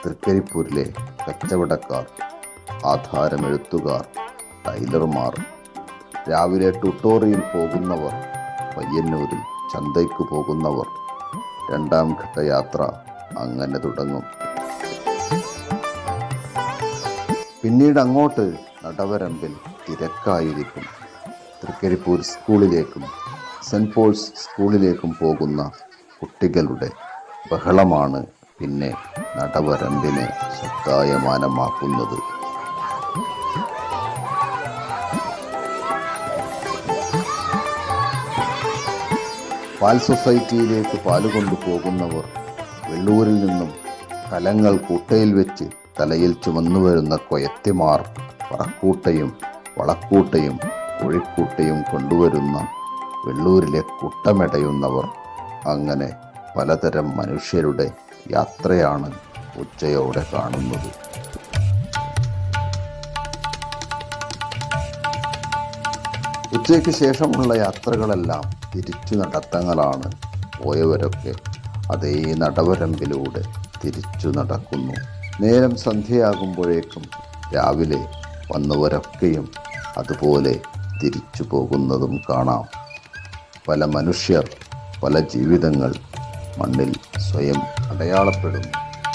തൃക്കരിപ്പൂരിലെ കച്ചവടക്കാർ ആധാരമെഴുത്തുകാർ ടൈലർമാർ രാവിലെ ട്യൂട്ടോറിയിൽ പോകുന്നവർ പയ്യന്നൂരിൽ ചന്തയ്ക്ക് പോകുന്നവർ രണ്ടാം ഘട്ട യാത്ര അങ്ങനെ തുടങ്ങും പിന്നീട് അങ്ങോട്ട് നടവരമ്പിൽ തിരക്കായിരിക്കും തൃക്കരിപ്പൂർ സ്കൂളിലേക്കും സെൻറ് പോൾസ് സ്കൂളിലേക്കും പോകുന്ന കുട്ടികളുടെ ബഹളമാണ് പിന്നെ നടവരമ്പിനെ ശബ്ദായമാനമാക്കുന്നത് പാൽ സൊസൈറ്റിയിലേക്ക് പാല് കൊണ്ടുപോകുന്നവർ വെള്ളൂരിൽ നിന്നും കലങ്ങൾ കൂട്ടയിൽ വെച്ച് തലയിൽ ചുമന്നു വരുന്ന കൊയത്തിമാർ പറക്കൂട്ടയും വളക്കൂട്ടയും കോഴിക്കൂട്ടയും കൊണ്ടുവരുന്ന വെള്ളൂരിലെ കുട്ടമെടയുന്നവർ അങ്ങനെ പലതരം മനുഷ്യരുടെ യാത്രയാണ് ഉച്ചയോടെ കാണുന്നത് ഉച്ചയ്ക്ക് ശേഷമുള്ള യാത്രകളെല്ലാം തിരിച്ചു നടത്തങ്ങളാണ് പോയവരൊക്കെ അതേ നടവരമ്പിലൂടെ തിരിച്ചു നടക്കുന്നു നേരം സന്ധ്യയാകുമ്പോഴേക്കും രാവിലെ വന്നവരൊക്കെയും അതുപോലെ തിരിച്ചു പോകുന്നതും കാണാം പല മനുഷ്യർ പല ജീവിതങ്ങൾ മണ്ണിൽ സ്വയം അടയാളപ്പെടുന്നു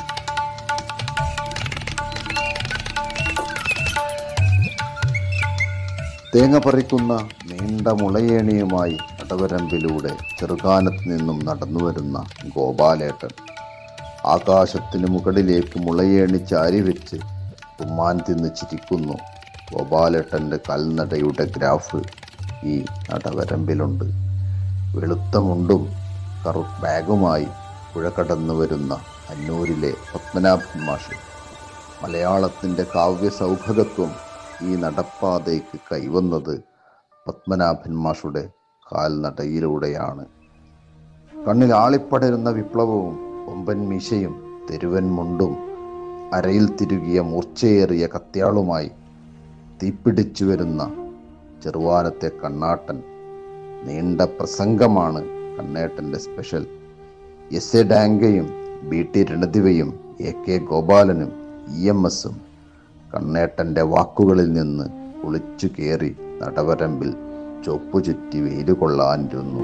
തേങ്ങ പറിക്കുന്ന നീണ്ട മുളയേണിയുമായി നടവരമ്പിലൂടെ ചെറുകാനത്ത് നിന്നും നടന്നു വരുന്ന ഗോപാലേട്ടൻ ആകാശത്തിന് മുകളിലേക്ക് മുളയേണി ചാരി വെച്ച് ഉമ്മാൻ തിന്ന് ചിരിക്കുന്നു ഗോപാലേട്ടൻ്റെ കൽനടയുടെ ഗ്രാഫ് ഈ നടവരമ്പിലുണ്ട് വെളുത്ത മുണ്ടും കറു ബാഗുമായി പുഴ കടന്നു വരുന്ന അന്നൂരിലെ പത്മനാഭൻ മാഷ് മലയാളത്തിൻ്റെ കാവ്യ സൗഭഗത്വം ഈ നടപ്പാതയ്ക്ക് കൈവന്നത് പത്മനാഭൻ മാഷുടെ കാൽനടയിലൂടെയാണ് കണ്ണിൽ ആളിപ്പടരുന്ന വിപ്ലവവും കൊമ്പൻ മീശയും തെരുവൻ മുണ്ടും അരയിൽ തിരുകിയ മൂർച്ചയേറിയ കത്യാളുമായി തീപ്പിടിച്ചു വരുന്ന ചെറുവാനത്തെ കണ്ണാട്ടൻ നീണ്ട പ്രസംഗമാണ് കണ്ണേട്ടൻ്റെ സ്പെഷ്യൽ എസ് എ ഡാങ്കയും ബി ടി രണദിവയും എ കെ ഗോപാലനും ഇ എം എസും കണ്ണേട്ടൻ്റെ വാക്കുകളിൽ നിന്ന് ഒളിച്ചു കയറി നടവരമ്പിൽ ചൊപ്പു ചുറ്റി വെയില് കൊള്ളാനിരുന്നു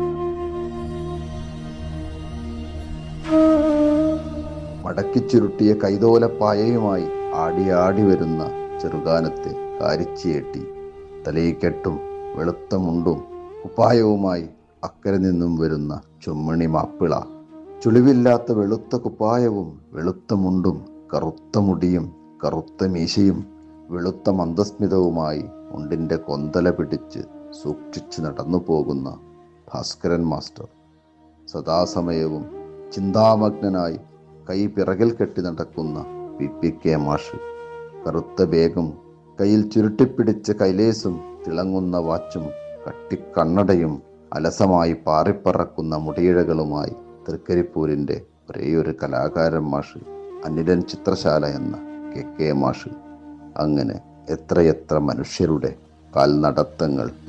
മടക്കിച്ചുരുട്ടിയ കൈതോലപ്പായയുമായി ആടിയാടി വരുന്ന ചെറുകാനത്തെ കാരിച്ചിയേട്ടി തലയിക്കെട്ടും വെളുത്ത മുണ്ടും കുപ്പായവുമായി അക്കരെ നിന്നും വരുന്ന ചുമ്മണി മാപ്പിള ചുളിവില്ലാത്ത വെളുത്ത കുപ്പായവും വെളുത്ത മുണ്ടും കറുത്ത മുടിയും കറുത്ത മീശയും വെളുത്ത മന്ദസ്മിതവുമായി മുണ്ടിൻ്റെ കൊന്തല പിടിച്ച് സൂക്ഷിച്ച് നടന്നു പോകുന്ന ഭാസ്കരൻ മാസ്റ്റർ സദാസമയവും ചിന്താമഗ്നനായി കൈ പിറകിൽ കെട്ടി നടക്കുന്ന പി പി കെ മാഷ് കറുത്ത ബേഗും കയ്യിൽ ചുരുട്ടിപ്പിടിച്ച കൈലേസും തിളങ്ങുന്ന വാച്ചും കട്ടിക്കണ്ണടയും അലസമായി പാറിപ്പറക്കുന്ന മുടിയിഴകളുമായി തൃക്കരിപ്പൂരിൻ്റെ ഒരേയൊരു കലാകാരൻ മാഷ് അനിലൻ ചിത്രശാല എന്ന കെ കെ മാഷ് അങ്ങനെ എത്രയെത്ര മനുഷ്യരുടെ കാൽനടത്തങ്ങൾ